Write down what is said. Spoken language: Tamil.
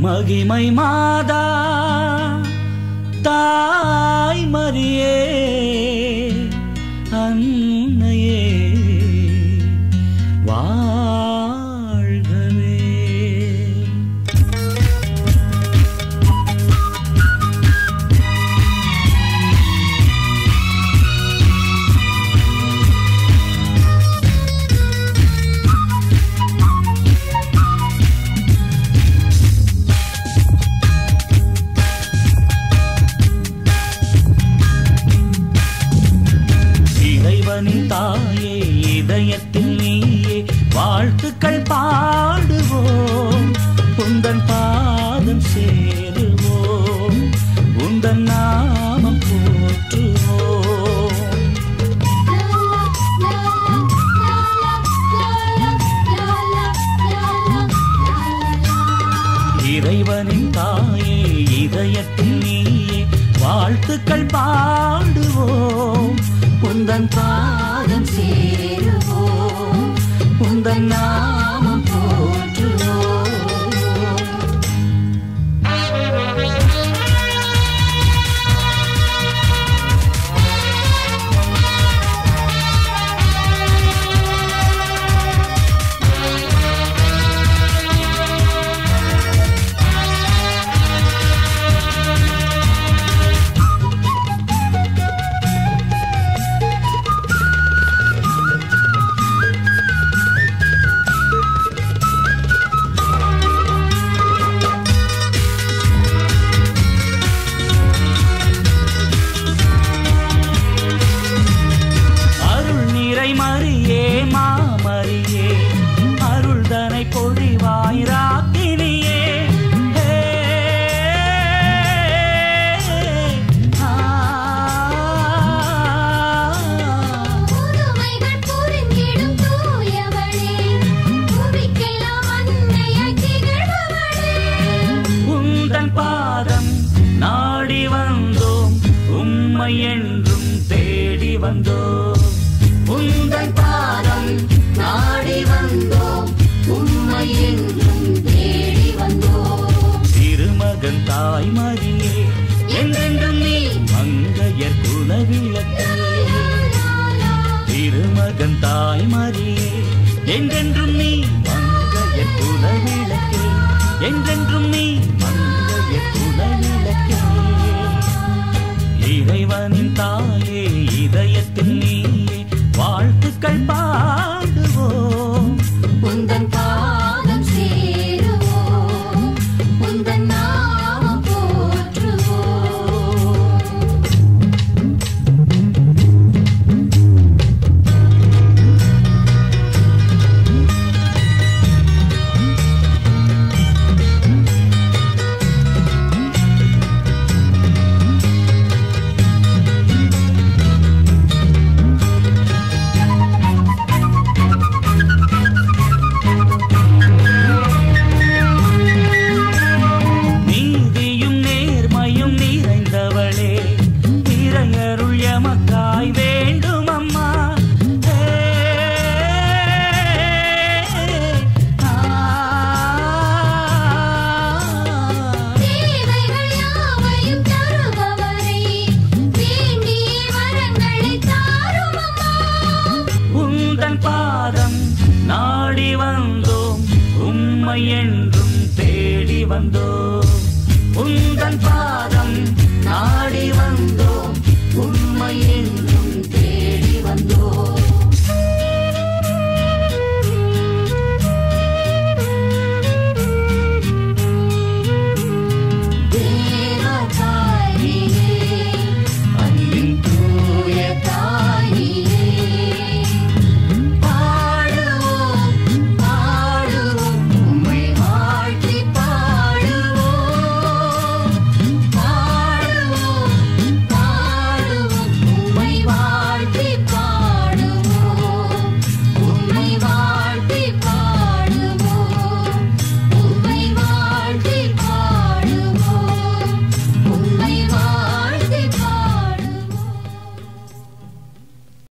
மகிமை மாதா தாய் மரியே அன்னையே வாழ்கவே இறைவனின் தாயே இதயத்தில் நீயே வாழ்த்துக்கள் பாடுவோம் உந்தன் பாதம் சேருவோம் உந்தன் நாமம் போற்றுவோம் இறைவனின் தாயே இதயத்தில் நீயே வாழ்த்துக்கள் பாடுவோம் உந்தன் பாதம் சேருவோம் உந்தன் நாமம் போற்றுவோம் அருள் நிறை மறியே மாமரியே அருள் தனை பொழிவாய் ராக்கினியே ஹே, ஆ. புதுமைகள் புரிந்திடும் தூயவளே, புவிக்கெல்லாம் அன்னையாய் திகழ்பவளே. உந்தன் பாதம் நாடி வந்தோம் உம்மை என்றும் தேடி வந்தோம் உந்தன் பாதம் நாடி வந்தோம், உம்மை என்றும் தேடி வந்தோம். திருமகன் தாய் மரியே என்றென்றும் நீ மங்கையர் குலவிளக்கு திருமகன் தாய் மரியே என்றென்றும் நீ மங்கையர் குலவிளக்கு என்றென்றும் நீ மங்கையர் குலவிளக்கு இறைவனின் தாயே இதயத்தில் நீயே வாழ்த்துக்கள் பாடுவோம் உந்தன் பாதம் சேருவோம், உந்தன் நாமம் போற்றுவோம். நீதியும் நேர்மையும் நிறைந்தவளே இறையருள் எமக்காய் வேண்டும் அம்மா ஹே, ஆ. தேவைகள் யாவையும் தருபவரே, வேண்டிய வரங்களை தாரும் அம்மா. உந்தன் பாதம் நாடி வந்தோம் உம்மை என்றும் தேடி வந்தோம் உந்தன் பாதம் நாடி வந்தோம் உம்மை என்றும்